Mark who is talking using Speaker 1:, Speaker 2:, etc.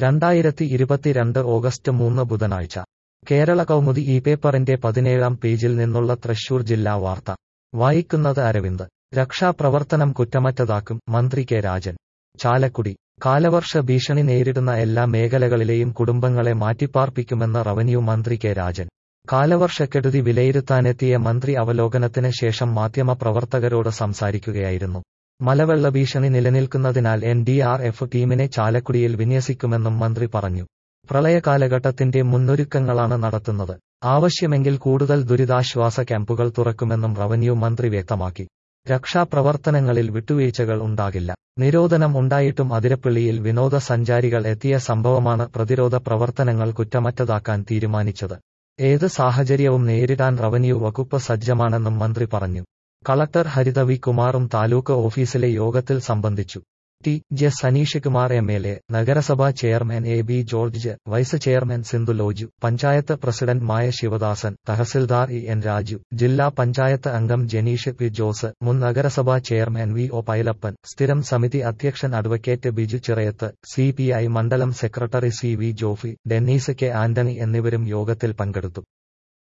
Speaker 1: രണ്ടായിരത്തി ഇരുപത്തിരണ്ട് ഓഗസ്റ്റ് മൂന്ന് ബുധനാഴ്ച കേരള കൗമുദി ഈ പേപ്പറിന്റെ പതിനേഴാം പേജിൽ നിന്നുള്ള തൃശൂർ ജില്ലാ വാർത്ത വായിക്കുന്നത് അരവിന്ദ് രക്ഷാപ്രവർത്തനം കുറ്റമറ്റതാക്കും മന്ത്രി കെ രാജൻ ചാലക്കുടി കാലവർഷ ഭീഷണി നേരിടുന്ന എല്ലാ മേഖലകളിലെയും കുടുംബങ്ങളെ മാറ്റിപ്പാർപ്പിക്കുമെന്ന് റവന്യൂ മന്ത്രി കെ രാജൻ കാലവർഷക്കെടുതി വിലയിരുത്താനെത്തിയ മന്ത്രി അവലോകനത്തിന് ശേഷം മാധ്യമപ്രവർത്തകരോട് സംസാരിക്കുകയായിരുന്നു മലവെള്ള ഭീഷണി നിലനിൽക്കുന്നതിനാൽ എൻ ഡി ആർ എഫ് ടീമിനെ ചാലക്കുടിയിൽ വിന്യസിക്കുമെന്നും മന്ത്രി പറഞ്ഞു പ്രളയകാലഘട്ടത്തിന്റെ മുന്നൊരുക്കങ്ങളാണ് നടത്തുന്നത് ആവശ്യമെങ്കിൽ കൂടുതൽ ദുരിതാശ്വാസ ക്യാമ്പുകൾ തുറക്കുമെന്നും റവന്യൂ മന്ത്രി വ്യക്തമാക്കി രക്ഷാപ്രവർത്തനങ്ങളിൽ വിട്ടുവീഴ്ചകൾ ഉണ്ടാകില്ല നിരോധനം ഉണ്ടായിട്ടും അതിരപ്പള്ളിയിൽ വിനോദസഞ്ചാരികൾ എത്തിയ സംഭവമാണ് പ്രതിരോധ പ്രവർത്തനങ്ങൾ കുറ്റമറ്റതാക്കാൻ തീരുമാനിച്ചത് ഏത് സാഹചര്യവും നേരിടാൻ റവന്യൂ വകുപ്പ് സജ്ജമാണെന്നും മന്ത്രി പറഞ്ഞു കളക്ടർ ഹരിത വി കുമാറും താലൂക്ക് ഓഫീസിലെ യോഗത്തിൽ സംബന്ധിച്ചു T J Saneesh Kumar M L A നഗരസഭാ chairman A B George vice chairman Sindhu Loju panchayat president Maya Sivadasan tahsildar E N Raju ജില്ലാ പഞ്ചായത്ത് അംഗം ജനീഷ് പി ജോസ് മുൻ നഗരസഭാ ചെയർമാൻ വി ഒ പൈലപ്പൻ സ്ഥിരം സമിതി അധ്യക്ഷൻ advocate Biju Chirayath C P I മണ്ഡലം secretary C V Jofi Dennis K Antony എന്നിവരും യോഗത്തിൽ പങ്കെടുത്തു